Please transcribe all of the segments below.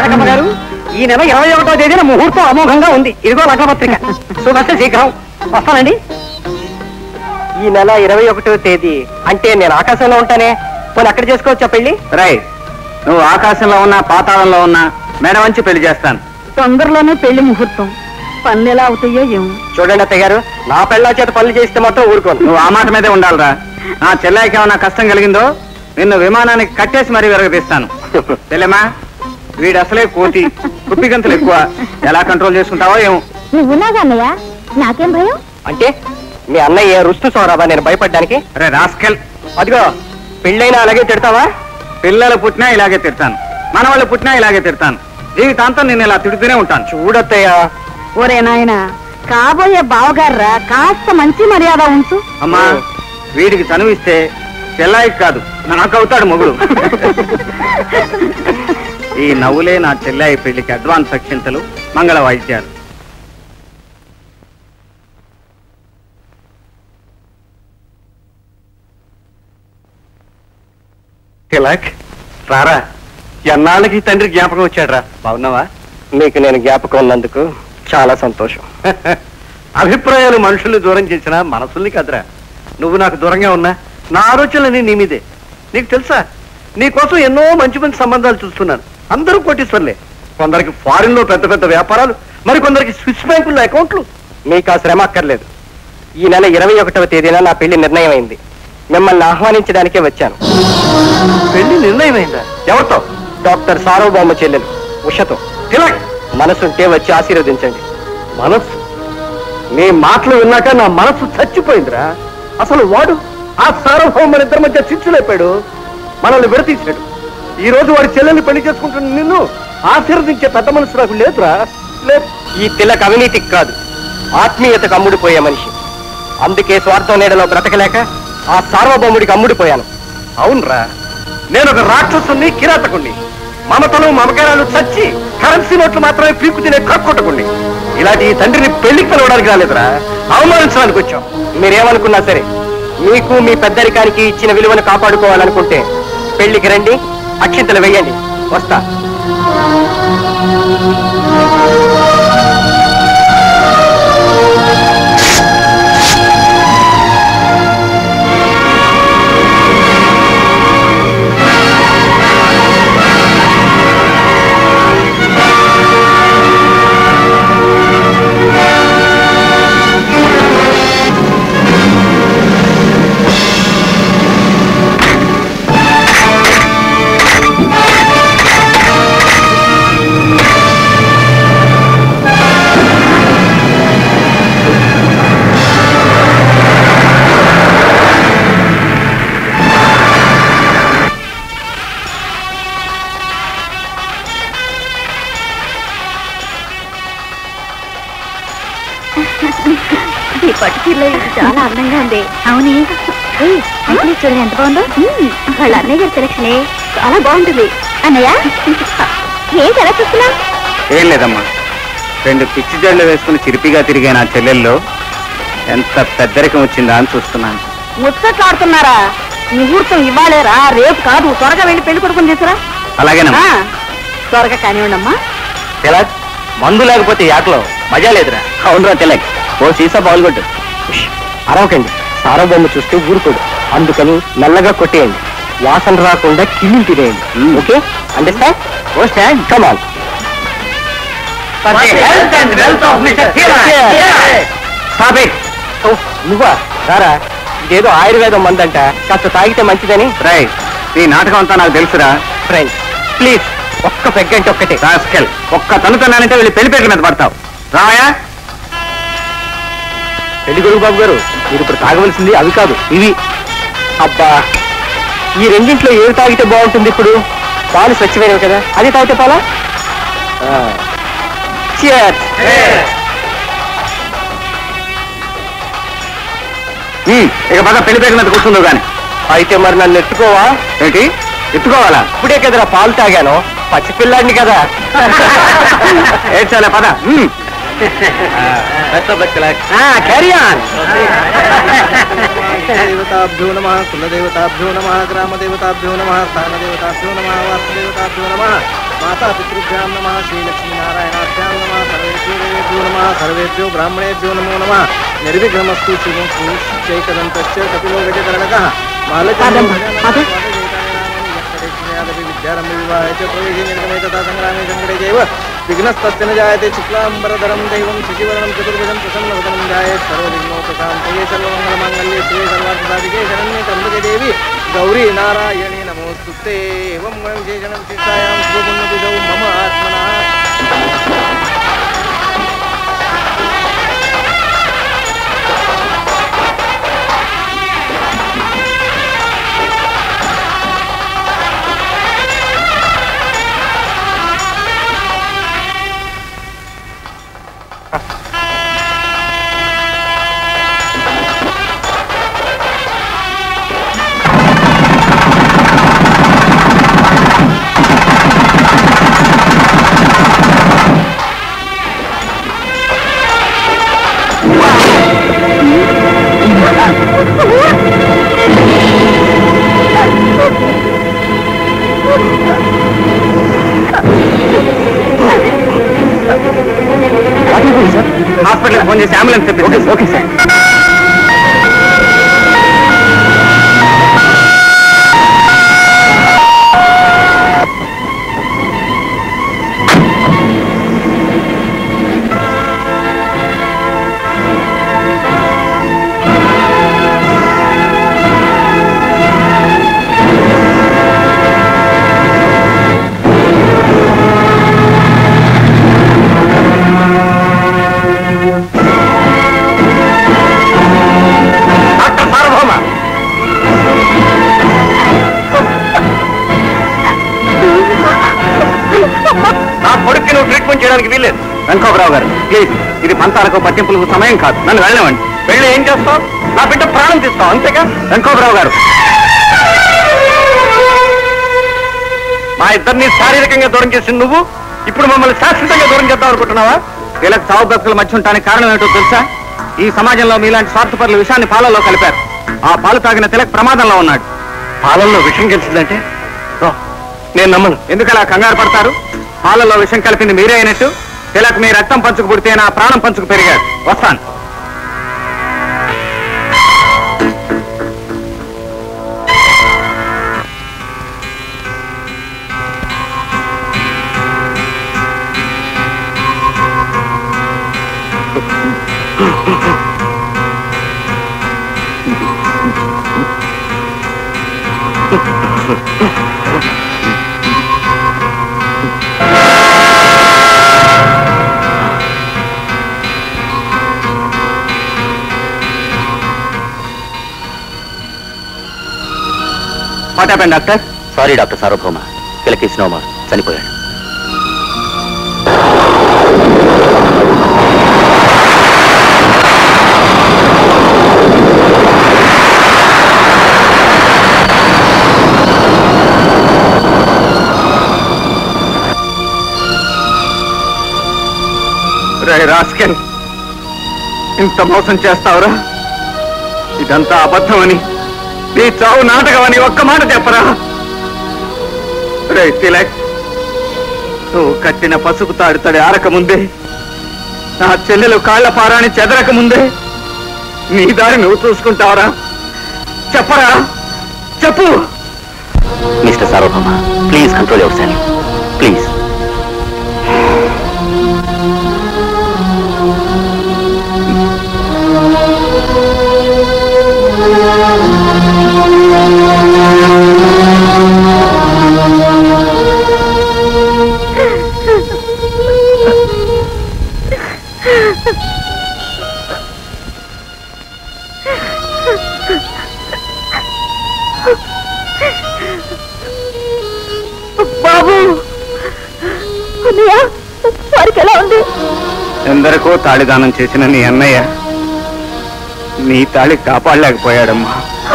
కనకమ్మ గారు ఈ నెల ఇరవై ఒకటో తేదీన ముహూర్తం అమోఘంగా ఉంది ఇదిగో లగ్నపత్రిక శుభస్య శీఘ్రం వస్తానండి ఈ నెల ఇరవై ఒకటో తేదీ అంటే నేను ఆకాశంలో ఉంటానే పోనీ అక్కడ చేసుకోవచ్చా పెళ్లి రై నువ్వు ఆకాశంలో ఉన్నా పాతాళంలో ఉన్నా మెడ వంచి పెళ్లి చేస్తాను తొందరలోనే పెళ్లి ముహూర్తం పనులు ఎలా అవుతాయో ఏమో చూడండి అత్తయ్య గారు నా పెళ్ళ చేత పనులు చేస్తే మాత్రం ఊరుకోను నువ్వు ఆ మాట మీదే ఉండాలిరా నా చెల్లాయికి ఏమన్నా కష్టం కలిగిందో నిన్ను విమానానికి కట్టేసి మరీ విరగదీస్తాను తెలియమా వీడు అసలే కోతి కుప్పి గంతులు ఎక్కువ ఎలా కంట్రోల్ చేసుకుంటావో ఏమో నువ్వున్నాగా అన్నయ్య నాకేం భయం అంటే మీ అన్నయ్య రుస్తు సోరాబా నేను భయపడ్డానికి అరే రాస్కెల్ అదిగో పెళ్ళైనా అలాగే తిడతావా పిల్లలు పుట్టినా ఇలాగే తిడతాను మనవాళ్ళు పుట్టినా ఇలాగే తిడతాను జీవితాంతం నేను ఇలా తిడుతూనే ఉంటాను చూడత్తయ్య ఒరే నాయన కాబోయే బావగార్రా కాస్త మంచి మర్యాద ఉంచు అమ్మా వీడికి చనువిస్తే చెల్లాయికి కాదు నాకు అవుతాడు మొగుడు ఈ నవ్వులే నా చెల్లాయి పెళ్లికి అడ్వాన్స్ అక్షింతలు మంగళ వాయిద్యాలు తిలక్ రారా ఎన్నాళ్ళకి తండ్రి జ్ఞాపకం వచ్చాడ్రా బాగున్నావా నీకు నేను జ్ఞాపకం ఉన్నందుకు చాలా సంతోషం అభిప్రాయాలు మనుషుల్ని దూరం చేసిన మనసుల్ని కదరా నువ్వు నాకు దూరంగా ఉన్నా నా ఆలోచనలన్నీ నీ మీదే నీకు తెలుసా నీ కోసం ఎన్నో మంచి మంచి సంబంధాలు చూస్తున్నాను అందరూ కోటీశ్వర్లే కొందరికి ఫారిన్ లో పెద్ద పెద్ద వ్యాపారాలు మరి కొందరికి స్విస్ బ్యాంకుల్లో అకౌంట్లు మీకు ఆ శ్రమ అక్కర్లేదు ఈ నెల ఇరవై ఒకటవ తేదీన నా పెళ్లి నిర్ణయం అయింది మిమ్మల్ని ఆహ్వానించడానికే వచ్చాను పెళ్లి నిర్ణయమైందా ఎవరితో డాక్టర్ సార్వభౌమ చెల్లెలు ఉషతో తిలక్ మనసుంటే వచ్చి ఆశీర్వదించండి మనస్సు నీ మాటలు విన్నాక నా మనసు చచ్చిపోయిందిరా అసలు వాడు ఆ సార్వభౌమ మన ఇద్దరి మధ్య చిచ్చులేపాడు మనల్ని విడతీశాడు ఈ రోజు వాడి చెల్లెల్ని పెళ్లి చేసుకుంటున్న నిన్ను ఆశీర్వదించే పెద్ద మనసు నాకు లేదురా లేదు ఈ తిలక్ అవినీతికి కాదు ఆత్మీయతకు అమ్ముడిపోయే మనిషి అందుకే స్వార్థం నీడలో బ్రతకలేక ఆ సార్వభౌముడికి అమ్ముడిపోయాను అవునరా నేను ఒక రాక్షసుని కిరాతకుణ్ణి మమతలు మమకారాలు చచ్చి కరెన్సీ నోట్లు మాత్రమే పీకు తినే కక్కొట్టకుండి ఇలాంటి ఈ తండ్రిని పెళ్లికి పిలవడానికి రాలేదురా అవమానించడానికి వచ్చాం మీరేమనుకున్నా సరే మీకు మీ పెద్దరికానికి ఇచ్చిన విలువను కాపాడుకోవాలనుకుంటే పెళ్లికి రండి అక్షింతలు వెయ్యండి వస్తా ఈ పట్టు చీరలో ఇది చాలా అందంగా ఉంది అవునే ఏయ్, అసలు చూడండి ఎంత బాగుందో వాళ్ళ అన్నయ్య గారి సెలక్షనే చాలా బాగుంటుంది అన్నయ్య ఏంటి ఎలా చూస్తున్నా ఏం లేదమ్మా రెండు పిచ్చి జడ్లు వేసుకుని చిరిపిగా తిరిగే నా చెల్లెల్లో ఎంత పెద్దరికం వచ్చిందా అని చూస్తున్నాను ముచ్చట్లాడుతున్నారా ముహూర్తం ఇవ్వాలేరా రేపు కాదు త్వరగా వెళ్ళి పెళ్లి కొడుకుని తీసురా అలాగేనమ్మా ఆ, త్వరగా కానివ్వండి అమ్మా తిలక్ మందు లేకపోతే యాకలో మజా లేదురా అవునరా తిలక్ ఓ సీసా పాల్గొట్టు అరవకండి సారబొమ్మ చూస్తే ఊరుకోడు అందుకని మెల్లగా కొట్టేయండి వాసన రాకుండా కిల్లు తినేయండి ఓకే అండర్స్టాండ్ ఓ స్టాండ్ కమాన్ నువ్వా రారా ఇదేదో ఆయుర్వేదం మందంట కాస్త తాగితే మంచిదని రై ఈ నాటకం అంతా నాకు తెలుసురా ఫ్రెండ్ ప్లీజ్ ఒక్క పెగ్గంటే ఒక్కటే రాస్కెల్ ఒక్క తనుతున్నానంటే వెళ్ళి పెళ్లి పేట్ల మీద పడతావు రామయ్య పెళ్లి కొడుకు బాబు గారు మీరు ఇప్పుడు తాగవలసింది అవి కాదు ఇవి అబ్బా ఈ రెండింట్లో ఏది తాగితే బాగుంటుంది ఇప్పుడు పాలు స్వచ్ఛమైనవి కదా అది తాగితే పాలా ఆ. Cheers. ఉమ్, ఇక పద పెళ్లి పేట్ల మీద కూర్చుందో గాని అయితే మరి నన్ను ఎత్తుకోవా ఏంటి ఎత్తుకోవాలా ఇప్పుడే కదరా పాలు తాగాను పసిపిల్లాడిని కదా ఏడ్చాలే పద ఉమ్. క్యారీ ఆన్ దేవతాభ్యో నమ కులదేవతాభ్యో నమ గ్రామదేవతాభ్యో నమ స్థానదేవతాభ్యో నమ వాస్తదేవతాభ్యో నమ మాతా పితృభ్యాం నమ శ్రీలక్ష్మీనారాయణాభ్యాం నమ సర్వేభ్యో దేవేభ్యో నమ సర్వేభ్యో బ్రాహ్మణేభ్యో నమో నమ నిర్విఘ్నమస్తు శుభం శ్రీశైకదంతశ్చ కపిలో గజకరణక పదమ్మ, పద. విద్యారంభ వివాహ చ ప్రవేశే నిర్గమే తథా సంగ్రామే సంకటే చైవ విఘ్నస్తస్య న జాయతే శుక్లాంబరధరం దైవం శశివరణం చతుర్భుజం ప్రసన్నవదనం జాయేత్ సర్వవిఘ్నోపశాంతయే సర్వమంగళమాంగళ్యే శివే సర్వార్థసాధికే శరణ్యే త్రంబకే దేవి గౌరీ నారాయణి నమోస్తుతే ఏవం విశేషణం శిష్టాయాం శుభమున్నతిదౌ మమ ఆత్మనః హాస్పిటల్ ఫోన్ చేసి అంబులెన్స్ తెప్పించండి ఓకే సార్ డాక్టర్ సార్వభౌమ నా కొడుక్కి నువ్వు ట్రీట్మెంట్ చేయడానికి వీల్లేదు వెంకోబరావు గారు ప్లీజ్ ఇది పంతాలకు పట్టింపులకు సమయం కాదు నన్ను వెళ్ళనివ్వండి వెళ్ళి ఏం చేస్తావు నా బిడ్డ ప్రాణం తీస్తావు అంతేగా వెంకోబరావు గారు మా ఇద్దరిని శారీరకంగా దూరం చేసిన నువ్వు ఇప్పుడు మమ్మల్ని శాశ్వతంగా దూరం చేద్దాం అనుకుంటున్నావా వీళ్ళకి సావు బ్రతుకుల మధ్య ఉండడానికి కారణం ఏంటో తెలుసా ఈ సమాజంలో మీలాంటి స్వార్థపరుల విషయాన్ని పాలలో కలిపారు ఆ పాలు తాగిన తిలక్ ప్రమాదంలో ఉన్నాడు పాలల్లో విషం కలిసిందంటే రా, నేను నమ్మను ఎందుకు అలా కంగారు పడతారు పాలల్లో విషం కలిపింది మీరే అయినట్టు తిలక్ మీ రక్తం పంచుకు పుడితే నా ప్రాణం పంచుకు పెరిగాడు వస్తాను what happen doctor sorry doctor Sarvabhouma తిలకి స్నోమా చనిపోయాడు రే రాస్కెల్ ఇంత మోసం చేస్తావురా ఇదంతా అబద్ధమని నీ చావు నాటకమని ఒక్క మాట చెప్పరా రే తిలక్ నువ్వు కట్టిన పసుపు తాడు తడి ఆరక ముందే నా చెల్లెలు కాళ్ల పారాని చెదరక ముందే నీ దారి నువ్వు చూసుకుంటావరా చెప్పరా చెప్పు mister Sarvabhouma please control yourself please బాబు అన్నయ్య వారికి ఎలా ఉంది ఎందరికో తాళిదానం చేసిన నీ అన్నయ్య నీ తాళి కాపాడలేకపోయాడమ్మా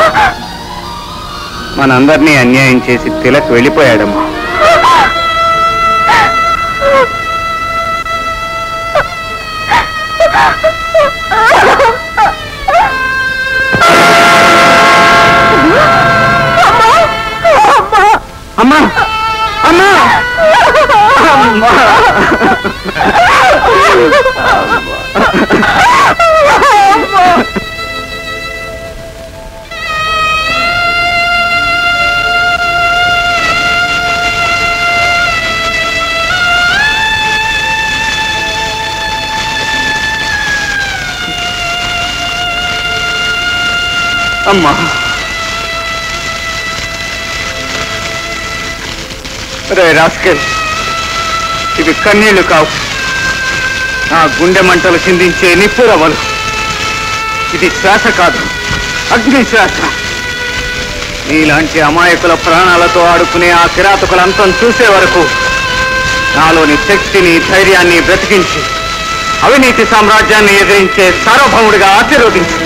మనందరినీ అన్యాయం చేసి తిలక్ వెళ్ళిపోయాడమ్మా అమ్మా అమ్మా అమ్మా అమ్మా రే రాస్కెల్ ఇవి కన్నీళ్లు కావు నా గుండె మంటలు చిందించే నిప్పురవలు ఇది శ్వాస కాదు అగ్ని శ్వాస నీలాంటి అమాయకుల ప్రాణాలతో ఆడుకునే ఆ కిరాతకుల అంతం చూసే వరకు నాలోని శక్తిని ధైర్యాన్ని బ్రతికించి అవినీతి సామ్రాజ్యాన్ని ఎదిరించే సార్వభౌముడిగా ఆశీర్వదించు